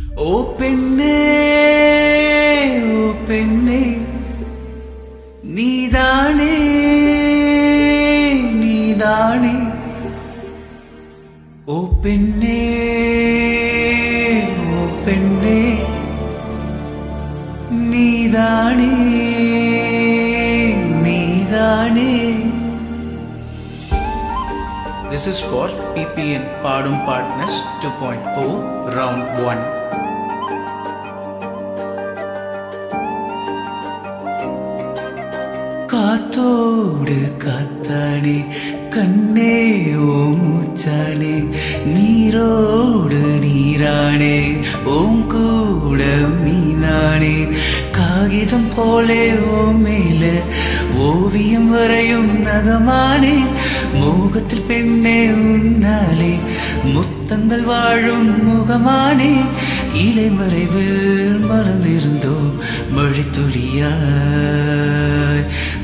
ஓ பெண்ணே ஓ பெண்ணே நீதானே நீதானே ஓ பெண்ணே ஓ பெண்ணே நீதானே நீதானே This is for PPN Padum Partners 2.0 Round 1. காத்தோடு காத்தானே கண்ணே ஓ மூச்சானே நீரோடு நீரானே ஓம் கூட மீனானே காகிதம் போலே ஓ மேல ஓவியம் வரையும் நகமானே மோகத்தில் பெண்ணே உன்னாலே முத்தங்கள் வாழும் முகமானே இலை மறைவில் மறந்திருந்தோம் மழை துளியாய்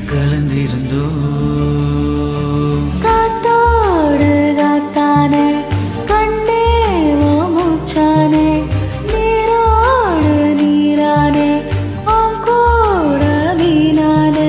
கலந்திருந்தோம் காத்தோடு காத்தானே கண்ணே ஓ மூச்சானே நீரோடு நீரானே ஆம் கூட மீனானே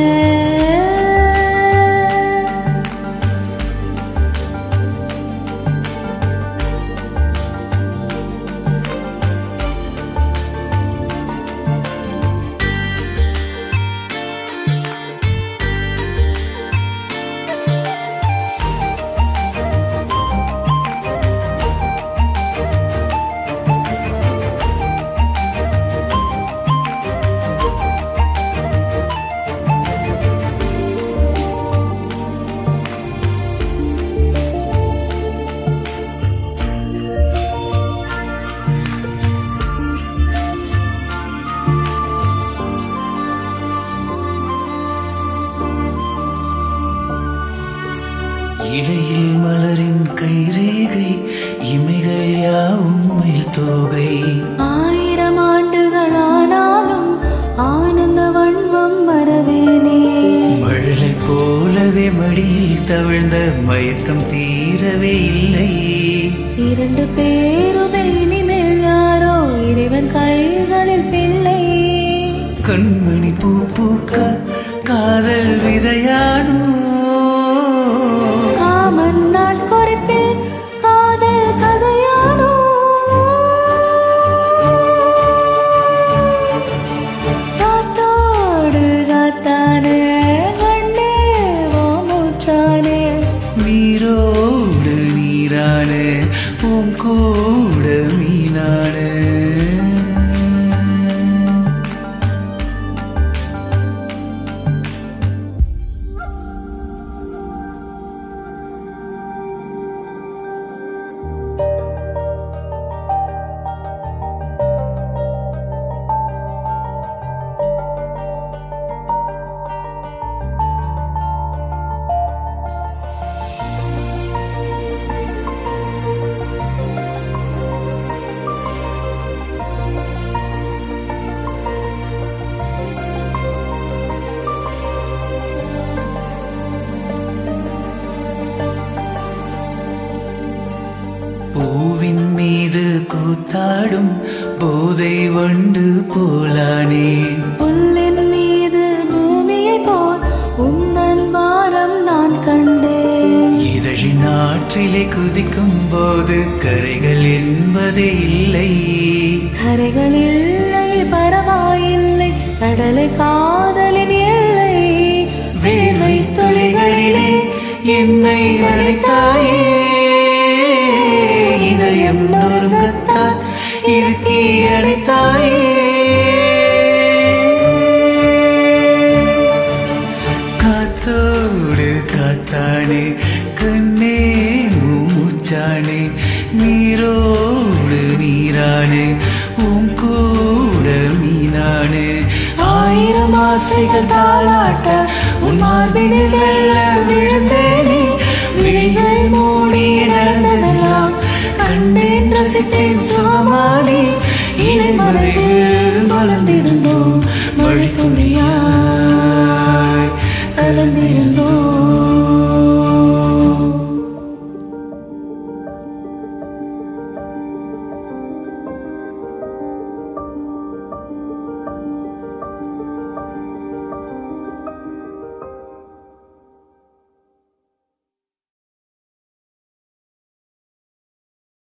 இடையில் மலரின் கைரேகை இமைகள் யாவும் மயில் தோகை ஆயிரம் ஆண்டுகளானாலும் ஆனந்த வன்மம் மறவேனே மழலை போலவே மடியில் தவிழ்ந்த மயக்கம் தீரவே இல்லை இரண்டு பேருமே இனிமேல் யாரோ இறைவன் கைகளில் பிள்ளை கண்மணி பூ பூக்க காதல் விதையானோ காமன் நாள் குறிப்பில் காதல் கதையானோ காத்தோடு காத்தானே கண்ணே ஓ மூச்சானே நீரோடு நீரானே உன் கூட மீனானே பூவின் மீது கூத்தாடும் போதை வண்டு போலானே புல்லின் மீது பூமியை போல் உந்தன் வாரம் நான் கண்டேன் இதழின் ஆற்றிலே குதிக்கும் போது கரைகள் என்பதே இல்லை கரைகள் இல்லை பரவாயில்லை கடலை காதலின் எல்லை வேர்வை துளிகளிலே என்னை அழைத்தாயே இதயம் நொறுங்கத்தான் இருக்கி அழைத்தாயே காத்தோடு காத்தானே கண்ணே மூச்சானே நீரோடு நீரானே உன் கூட மீனானே ஆயிரம் ஆசைகள் தாளாட்ட உன் மார்பினில் வெல்ல விழுந்தேனே விழிகள் மூடிய நடந்ததெல்லாம் கண்டேன் ரசித்தேன் சுகமானே இடைமறையில் மலர்ந்திருந்தோம் மழை துளியா